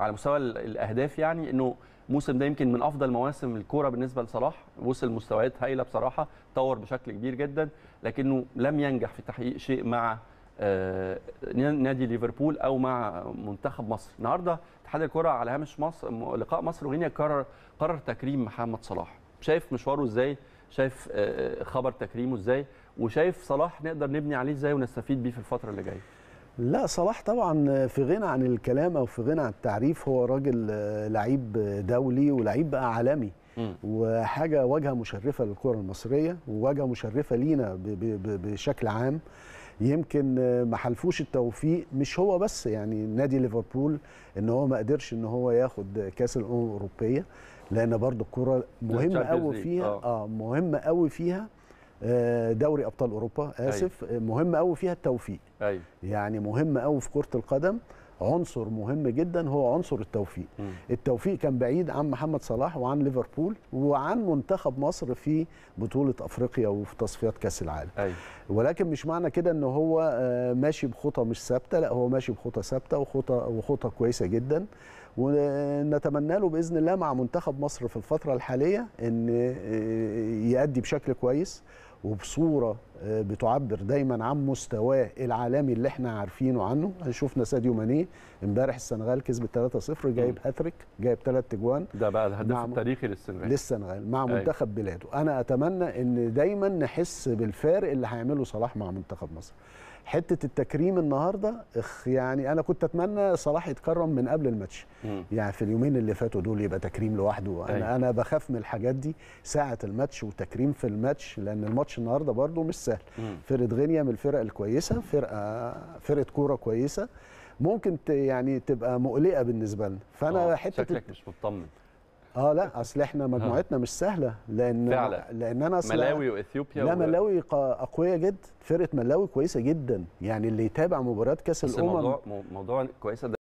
على مستوى ال- الاهداف يعني انه الموسم ده يمكن من افضل مواسم الكوره بالنسبه لصلاح وصل مستويات هايله بصراحه طور بشكل كبير جدا لكنه لم ينجح في تحقيق شيء مع آه، نادي ليفربول او مع منتخب مصر النهارده اتحاد الكره على هامش مصر م- لقاء مصر وغينيا قرر قرر تكريم محمد صلاح شايف مشواره ازاي شايف آه، خبر تكريمه ازاي وشايف صلاح نقدر نبني عليه ازاي ونستفيد بيه في الفتره اللي جايه لا صلاح طبعا في غنى عن الكلام او في غنى عن التعريف هو راجل آه، لعيب دولي ولعيب بقى عالمي مم. وحاجه واجهه مشرفه للكره المصريه وواجهه مشرفه لينا ب- ب- ب- بشكل عام يمكن آه، ما حلفوش التوفيق مش هو بس يعني نادي ليفربول ان هو ما قدرش ان هو ياخد كاس الامم الاوروبيه لان برضو الكره مهمه Champions قوي League، فيها آه. اه مهمه قوي فيها آه، دوري ابطال اوروبا اسف آه، مهم قوي فيها التوفيق ايوه يعني مهم قوي في كرة القدم عنصر مهم جدا هو عنصر التوفيق مم. التوفيق كان بعيد عن محمد صلاح وعن ليفربول وعن منتخب مصر في بطولة افريقيا وفي تصفيات كاس العالم ايوه ولكن مش معنى كده ان هو آه، ماشي بخطى مش ثابته لا هو ماشي بخطى ثابته وخطى وخطى كويسه جدا ونتمنى له باذن الله مع منتخب مصر في الفتره الحاليه ان آه، يأدي بشكل كويس وبصوره آه، بتعبر دايما عن مستواه العالمي اللي احنا عارفينه عنه شفنا ساديو ماني امبارح السنغال كسبت 3-0 جايب هاتريك جايب ثلاث اجوان ده بقى الهدف مع- التاريخي للسنغال للسنغال مع أيوة. منتخب بلاده انا اتمنى ان دايما نحس بالفارق اللي هيعمله صلاح مع منتخب مصر حته التكريم النهارده اخ يعني انا كنت اتمنى صلاح يتكرم من قبل الماتش مم. يعني في اليومين اللي فاتوا دول يبقى تكريم لوحده انا أيوة. انا بخاف من الحاجات دي ساعه الماتش وتكريم في الماتش لان الماتش النهارده برده مش سهل مم. فرقه غينيا من الفرق الكويسه فرقه فرقه كوره كويسه ممكن ت يعني تبقى مقلقه بالنسبه لنا فانا آه، حته شكلك مش مطمن اه لا اصل احنا مجموعتنا مش سهله لان فعلا. لان انا اصل ملاوي واثيوبيا لا و- ملاوي قا- اقوياء جدا فرقه ملاوي كويسه جدا يعني اللي يتابع مباريات كاس بس الامم الموضوع مو- موضوع كويسه ده